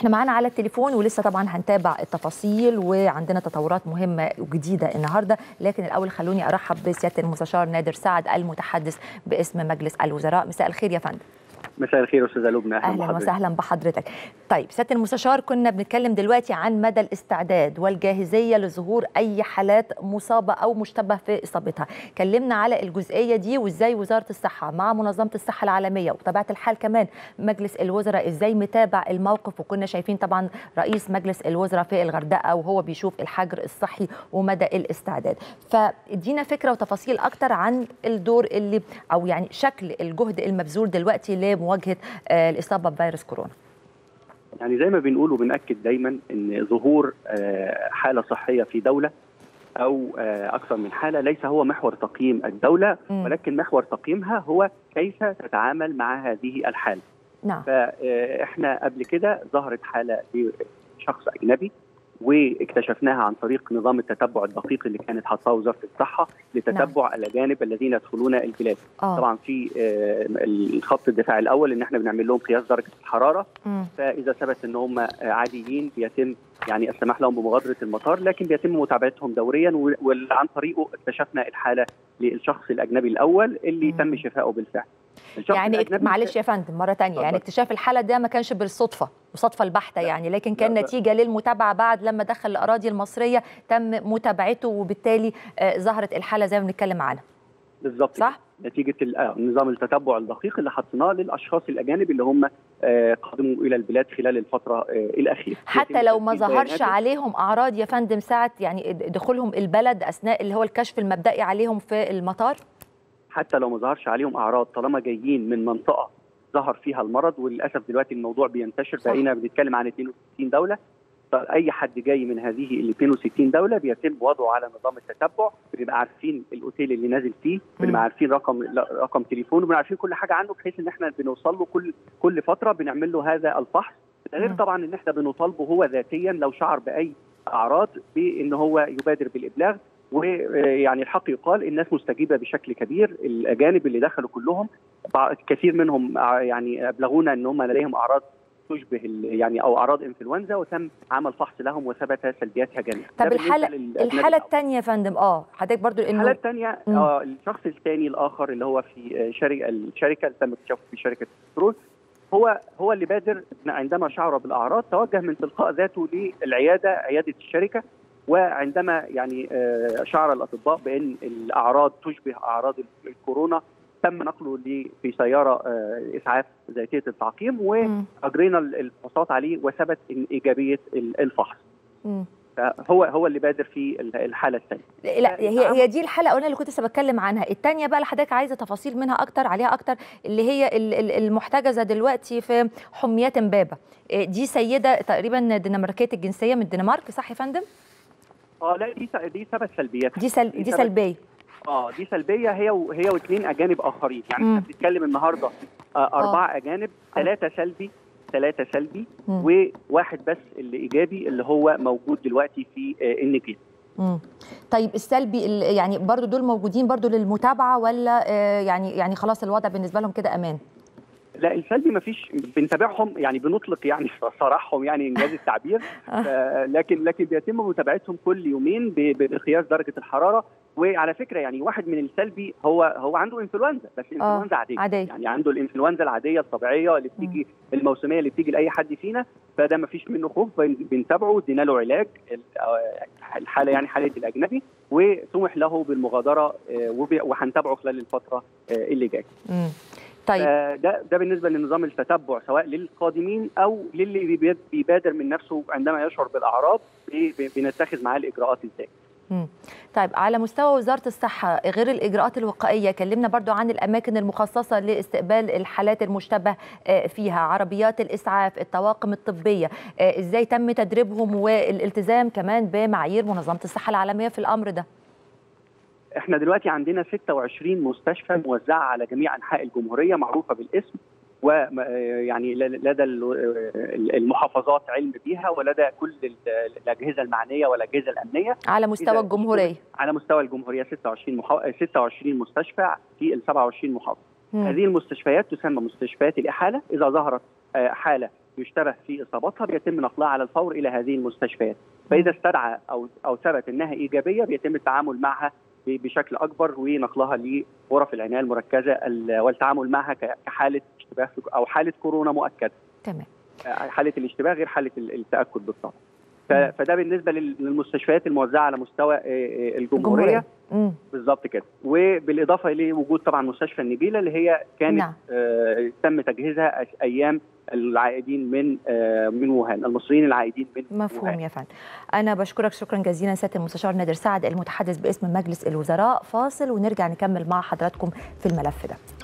احنا معانا على التليفون ولسه طبعا هنتابع التفاصيل وعندنا تطورات مهمه وجديده النهارده لكن الاول خلوني ارحب بسياده المستشار نادر سعد المتحدث باسم مجلس الوزراء مساء الخير يا فندم مساء الخير استاذه لبنى اهلا, أهلا وسهلا بحضرتك طيب سياده المستشار كنا بنتكلم دلوقتي عن مدى الاستعداد والجاهزيه لظهور اي حالات مصابه او مشتبه في اصابتها كلمنا على الجزئيه دي وازاي وزاره الصحه مع منظمه الصحه العالميه وبطبيعه الحال كمان مجلس الوزراء ازاي متابع الموقف وكنا شايفين طبعا رئيس مجلس الوزراء في الغردقه وهو بيشوف الحجر الصحي ومدى الاستعداد فادينا فكره وتفاصيل اكتر عن الدور اللي او يعني شكل الجهد المبذول دلوقتي لمواجهه الاصابه بفيروس كورونا يعني زي ما بنقول وبنأكد دايما ان ظهور حاله صحيه في دوله او اكثر من حاله ليس هو محور تقييم الدوله م. ولكن محور تقييمها هو كيف تتعامل مع هذه الحاله نعم فاحنا قبل كده ظهرت حاله لشخص اجنبي واكتشفناها عن طريق نظام التتبع الدقيق اللي كانت حاطاه وزاره الصحه لتتبع نعم. الاجانب الذين يدخلون البلاد آه. طبعا في الخط الدفاع الاول ان احنا بنعمل لهم قياس درجه الحراره م. فاذا ثبت ان هم عاديين بيتم يعني السماح لهم بمغادره المطار لكن بيتم متابعتهم دوريا وعن طريقه اكتشفنا الحاله للشخص الاجنبي الاول اللي م. تم شفائه بالفعل يعني معلش يا فندم مره ثانيه يعني اكتشاف الحاله ده ما كانش بالصدفه وصدفه البحته يعني لكن كان لا نتيجه للمتابعه بعد لما دخل الاراضي المصريه تم متابعته وبالتالي آه ظهرت الحاله زي ما بنتكلم عنها بالظبط صح نتيجه نظام التتبع الدقيق اللي حطيناه للاشخاص الاجانب اللي هم آه قدموا الى البلاد خلال الفتره آه الاخيره حتى لو ما ظهرش عليهم اعراض يا فندم ساعه يعني دخولهم البلد اثناء اللي هو الكشف المبدئي عليهم في المطار حتى لو ما ظهرش عليهم اعراض طالما جايين من منطقه ظهر فيها المرض وللاسف دلوقتي الموضوع بينتشر بقينا بنتكلم عن 62 دوله فاي حد جاي من هذه ال 62 دوله بيتم وضعه على نظام التتبع بنبقى عارفين الاوتيل اللي نازل فيه بنبقى عارفين رقم رقم تليفونه بنبقى عارفين كل حاجه عنه بحيث ان احنا بنوصل له كل كل فتره بنعمل له هذا الفحص غير طبعا ان احنا بنطالبه هو ذاتيا لو شعر باي اعراض بان هو يبادر بالابلاغ ويعني الحق يقال الناس مستجيبه بشكل كبير الاجانب اللي دخلوا كلهم كثير منهم يعني ابلغونا ان هم لديهم اعراض تشبه يعني او اعراض انفلونزا وتم عمل فحص لهم وثبت سلبياتها جميعا طب الحاله الحاله الثانيه يا فندم اه حضرتك برضو انه الحاله الثانيه اه الشخص الثاني الاخر اللي هو في شركه الشركه اللي تم اكتشافه في شركه بترول هو هو اللي بادر عندما شعر بالاعراض توجه من تلقاء ذاته للعياده عياده الشركه وعندما يعني شعر الاطباء بان الاعراض تشبه اعراض الكورونا تم نقله في سياره اسعاف ذاتيه التعقيم واجرينا الفحوصات عليه وثبت ايجابيه الفحص. م. فهو هو اللي بادر في الحاله الثانيه. لا هي هي دي الحاله الاولانيه اللي كنت لسه بتكلم عنها، الثانيه بقى اللي حضرتك عايزه تفاصيل منها اكتر عليها اكتر اللي هي المحتجزه دلوقتي في حميات امبابه. دي سيده تقريبا دنماركيه الجنسيه من الدنمارك صح يا فندم؟ اه لا دي دي ثبت سلبيات دي سل... دي, دي سلبيه اه دي سلبيه هي و... هي واثنين اجانب اخرين يعني احنا بنتكلم النهارده آه اربعه اجانب ثلاثه سلبي ثلاثه سلبي مم. وواحد بس اللي ايجابي اللي هو موجود دلوقتي في آه النجيل طيب السلبي يعني برضو دول موجودين برضو للمتابعه ولا آه يعني يعني خلاص الوضع بالنسبه لهم كده امان؟ لا السلبي ما فيش بنتابعهم يعني بنطلق يعني صراحهم يعني انجاز التعبير آه لكن لكن بيتم متابعتهم كل يومين بقياس درجه الحراره وعلى فكره يعني واحد من السلبي هو هو عنده انفلونزا بس انفلونزا عاديه عادي. يعني عنده الانفلونزا العاديه الطبيعيه اللي بتيجي الموسميه اللي بتيجي لاي حد فينا فده ما فيش منه خوف بنتابعه ادينا له علاج الحاله يعني حاله الاجنبي وسمح له بالمغادره وهنتابعه خلال الفتره اللي جايه. طيب ده ده بالنسبه لنظام التتبع سواء للقادمين او للي بيبادر من نفسه عندما يشعر بالاعراض بنتخذ معاه الاجراءات ازاي. طيب على مستوى وزاره الصحه غير الاجراءات الوقائيه كلمنا برضو عن الاماكن المخصصه لاستقبال الحالات المشتبه فيها عربيات الاسعاف الطواقم الطبيه ازاي تم تدريبهم والالتزام كمان بمعايير منظمه الصحه العالميه في الامر ده احنا دلوقتي عندنا 26 مستشفى موزعه على جميع انحاء الجمهوريه معروفه بالاسم ويعني لدى المحافظات علم بيها ولدى كل الاجهزه المعنيه والاجهزه الامنيه على مستوى الجمهوريه على مستوى الجمهوريه 26 محا... 26 مستشفى في ال 27 محافظه هذه المستشفيات تسمى مستشفيات الاحاله اذا ظهرت حاله يشتبه في اصابتها بيتم نقلها على الفور الى هذه المستشفيات فاذا استدعى او او ثبت انها ايجابيه بيتم التعامل معها بشكل اكبر ونقلها لغرف العنايه المركزه والتعامل معها كحاله اشتباه او حاله كورونا مؤكده. تمام. حاله الاشتباه غير حاله التاكد بالطبع. فده بالنسبه للمستشفيات الموزعه على مستوى الجمهوريه بالظبط كده وبالاضافه لوجود طبعا مستشفى النجيله اللي هي كانت نعم. آه تم تجهيزها ايام العائدين من آه من ووهان المصريين العائدين من مفهوم ووهان. يا فندم انا بشكرك شكرا جزيلا سياده المستشار نادر سعد المتحدث باسم مجلس الوزراء فاصل ونرجع نكمل مع حضراتكم في الملف ده